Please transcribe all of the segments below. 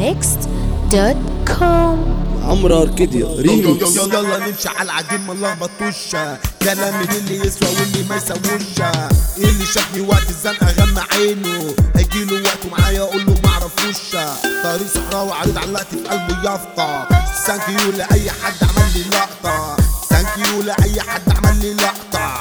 DarkMixed.com عمرو اركيديا ريميكس يلا نمشي على العجين ما نلخبطوش كلام من اللي يسوى واللي ما يسووش اللي شافني وقت الزنقه غمى عينه هيجيله وقت معايا اقول له معرفوش طريق صحراوي عريض علقت في قلبه يافطه ثانك يو لاي حد عمل لي لقطه ثانك يو لاي حد عمل لي لقطه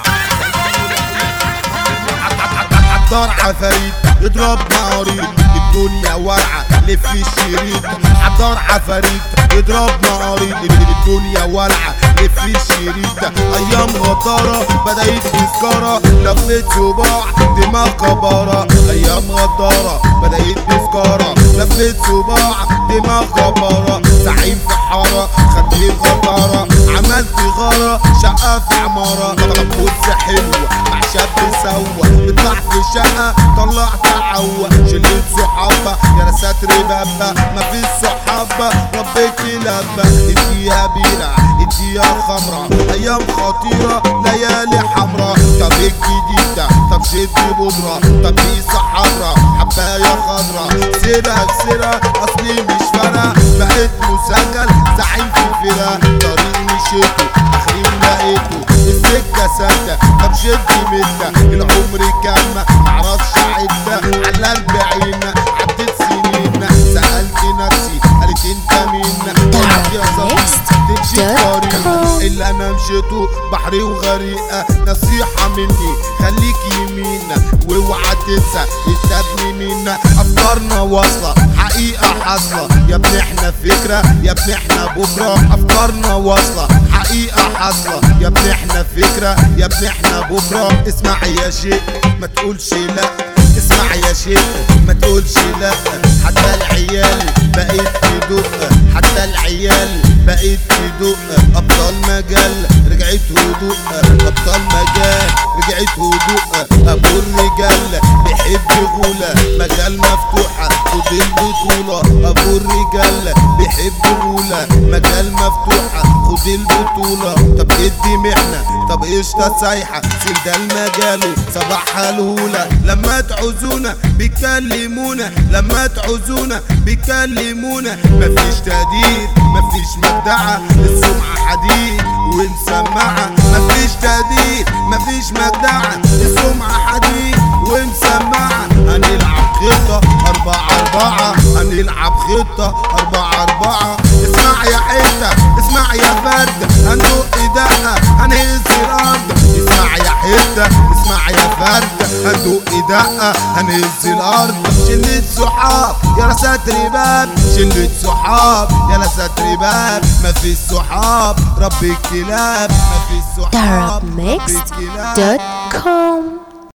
عطار عفاريت يضرب ناري الدنيا ولعة لف الشريط عطار عفاريت يضرب ناري الدنيا ولعة لف الشريط ايام غدارة بدأت تذكرة لفت صباع دماغ كبارة ايام غدارة بدأت تذكرة لفت صباع دماغ كبارة زعيم في حارة خدت غدارة عملت غارة شقة في عمارة طب حلوة مع شاب سوا اطلع في شقة طلعت عوا شلت صحابة يا ستر بابا مفيش صحابة ربيت لبة اديها بيرة اديها خمرة ايام خطيرة ليالي حمرا طب الجديدة طب شد بودرة طب دي صحابرة حباية خضرا سيرة سيرة اصلي مش فارقة بقيت مسجل زعيم في الفرقة طريق مشيته اخري لقيته السكة سادة طب شد مدة العمر كام معرفش عدة على البعين عدت سنين سألت نفسي قالت انت مين طلعت يا صاحبي تمشي طريق اللي انا مشيته بحري وغريقة نصيحة مني خليك يمين واوعى تنسى تستبني منا افكارنا واصلة حقيقة حاصلة يا ابني احنا فكرة يا ابني احنا بكرة افكارنا واصلة حقيقة حاصلة يا ابني احنا فكرة يا ابني احنا بكرة اسمع يا شيء ما تقولش لا اسمع يا شيخ ما تقولش لا حتى العيال بقيت تدق حتى العيال بقيت تدق ابطال مجال رجعت هدوء ابطال مجال رجعت هدوء ابو الرجال بيحب غولة مجال مفتوحة خد البطولة ابو الرجال بيحب غولة مجال مفتوحة خد البطولة طب ادي محنة طب قشطة سايحة سيب ده المجال صباحها الهولة لما تعوزونا بيكلمونا لما تعوزونا بيكلمونا مفيش تقدير مفيش مجدعة السمعة حديد ومسمعة مفيش تقدير مفيش مجدعة السمعة حديد ومسمعة هنلعب خطة أربعة أربعة هنلعب خطة أربعة أربعة اسمع يا حتة اسمع يا فرد هندق دقة هنهز الأرض اسمع يا حتة اسمع يا فرد هندق دقة هنهز الأرض شلة صحاب يا ستر باب شلة صحاب يا ستر باب مفيش صحاب رب الكلاب مفيش صحاب رب الكلاب DarkMixed.com